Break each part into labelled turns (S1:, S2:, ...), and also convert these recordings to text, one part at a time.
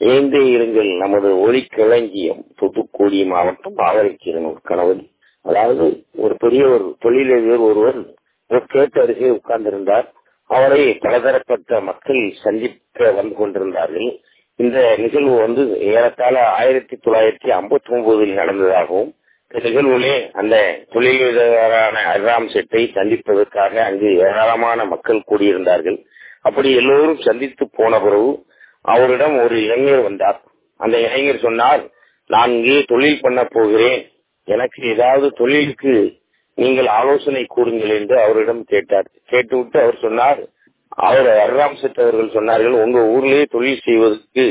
S1: இணைந்தே இருங்கள் நமது ஒளிக்களஞ்சியம் தூத்துக்குடி மாவட்டம் ஆவரைக்கீரனூர் கணவன் அதாவது ஒரு பெரிய ஒரு தொழிலதிபர் ஒருவர் ஒரு கேட்டு அருகே உட்கார்ந்திருந்தார் அவரை பலதரப்பட்ட மக்கள் சந்திக்க வந்து கொண்டிருந்தார்கள் இந்த நிகழ்வு வந்து ஏறத்தாழ ஆயிரத்தி தொள்ளாயிரத்தி ஐம்பத்தி ஒன்பதில் நடந்ததாகவும் இந்த நிகழ்வுலே அந்த தொழிலதிபரான அர்ராம் செட்டை சந்திப்பதற்காக அங்கு ஏராளமான மக்கள் கூடியிருந்தார்கள் அப்படி எல்லோரும் சந்தித்து போன பிறகு அவரிடம் ஒரு இளைஞர் வந்தார் அந்த இளைஞர் சொன்னார் நான் இங்கே தொழில் பண்ண போகிறேன் எனக்கு ஏதாவது தொழிலுக்கு நீங்கள் ஆலோசனை கூறுங்கள் என்று அவரிடம் கேட்டார் கேட்டுவிட்டு அவர் சொன்னார் அவர் அர்ராம் செட் அவர்கள் சொன்னார்கள் உங்க ஊர்லயே தொழில் செய்வதற்கு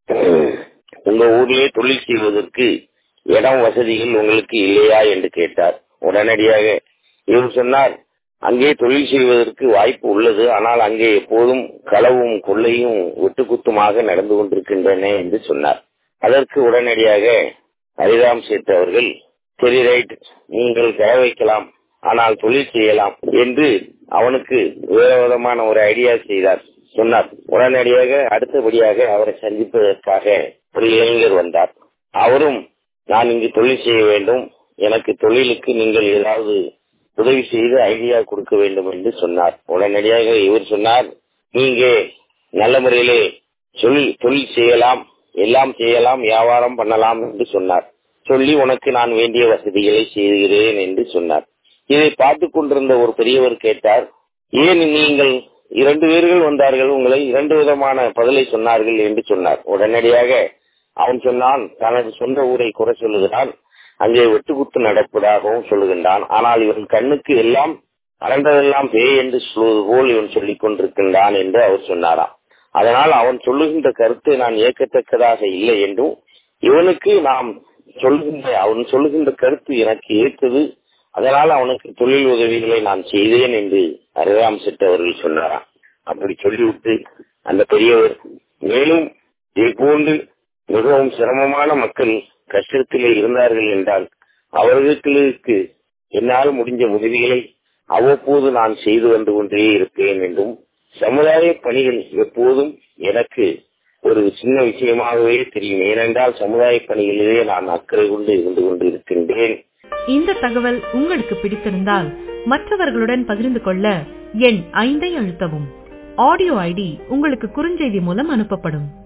S1: உங்க ஊர்லயே தொழில் செய்வதற்கு இடம் வசதிகள் உங்களுக்கு இல்லையா என்று கேட்டார் உடனடியாக இவர் சொன்னார் அங்கே தொழில் செய்வதற்கு வாய்ப்பு உள்ளது ஆனால் அங்கே எப்போதும் களவும் கொள்ளையும் வெட்டுக்குத்துமாக நடந்து கொண்டிருக்கின்றன என்று சொன்னார் அதற்கு உடனடியாக ஹரிராம் சேத் அவர்கள் சரி ரைட் நீங்கள் கை வைக்கலாம் ஆனால் தொழில் செய்யலாம் என்று அவனுக்கு வேற விதமான ஒரு ஐடியா செய்தார் சொன்னார் உடனடியாக அடுத்தபடியாக அவரை சந்திப்பதற்காக ஒரு இளைஞர் வந்தார் அவரும் நான் இங்கு தொழில் செய்ய வேண்டும் எனக்கு தொழிலுக்கு நீங்கள் ஏதாவது உதவி செய்து ஐடியா கொடுக்க வேண்டும் என்று சொன்னார் உடனடியாக இவர் சொன்னார் நீங்க நல்ல முறையிலே தொழில் தொழில் செய்யலாம் எல்லாம் செய்யலாம் வியாபாரம் பண்ணலாம் என்று சொன்னார் சொல்லி உனக்கு நான் வேண்டிய வசதிகளை செய்கிறேன் என்று சொன்னார் இதை பார்த்து கொண்டிருந்த ஒரு பெரியவர் கேட்டார் ஏன் நீங்கள் இரண்டு பேர்கள் வந்தார்கள் உங்களை இரண்டு விதமான பதிலை சொன்னார்கள் என்று சொன்னார் உடனடியாக அவன் சொன்னான் தனது சொந்த ஊரை குறை சொல்லுகிறான் அங்கே வெட்டுக்குத்து நடப்பதாகவும் சொல்லுகின்றான் ஆனால் இவன் கண்ணுக்கு எல்லாம் அறந்ததெல்லாம் பேய் என்று சொல்வது போல் இவன் சொல்லிக் கொண்டிருக்கின்றான் என்று அவர் சொன்னாராம் அதனால் அவன் சொல்லுகின்ற கருத்து நான் ஏற்கத்தக்கதாக இல்லை என்றும் இவனுக்கு நாம் சொல்லுகின்ற அவன் சொல்லுகின்ற கருத்து எனக்கு ஏற்றது அதனால் அவனுக்கு தொழில் உதவிகளை நான் செய்தேன் என்று அரிராம் செட் அவர்கள் சொன்னாராம் அப்படி சொல்லிவிட்டு அந்த பெரியவர் மேலும் இதை போன்று மிகவும் சிரமமான மக்கள் கஷ்டத்திலே இருந்தார்கள் என்றால் அவர்களுக்கு என்னால் முடிஞ்ச உதவிகளை அவ்வப்போது நான் செய்து வந்து கொண்டே இருப்பேன் என்றும் சமுதாய பணிகள் எப்போதும் எனக்கு ஒரு சின்ன விஷயமாகவே தெரியும் ஏனென்றால் சமுதாய பணிகளிலே நான் அக்கறை கொண்டு இருந்து கொண்டு இருக்கின்றேன்
S2: இந்த தகவல் உங்களுக்கு பிடித்திருந்தால் மற்றவர்களுடன் பகிர்ந்து கொள்ள எண் ஐந்தை அழுத்தவும் ஆடியோ ஐடி உங்களுக்கு குறுஞ்செய்தி மூலம் அனுப்பப்படும்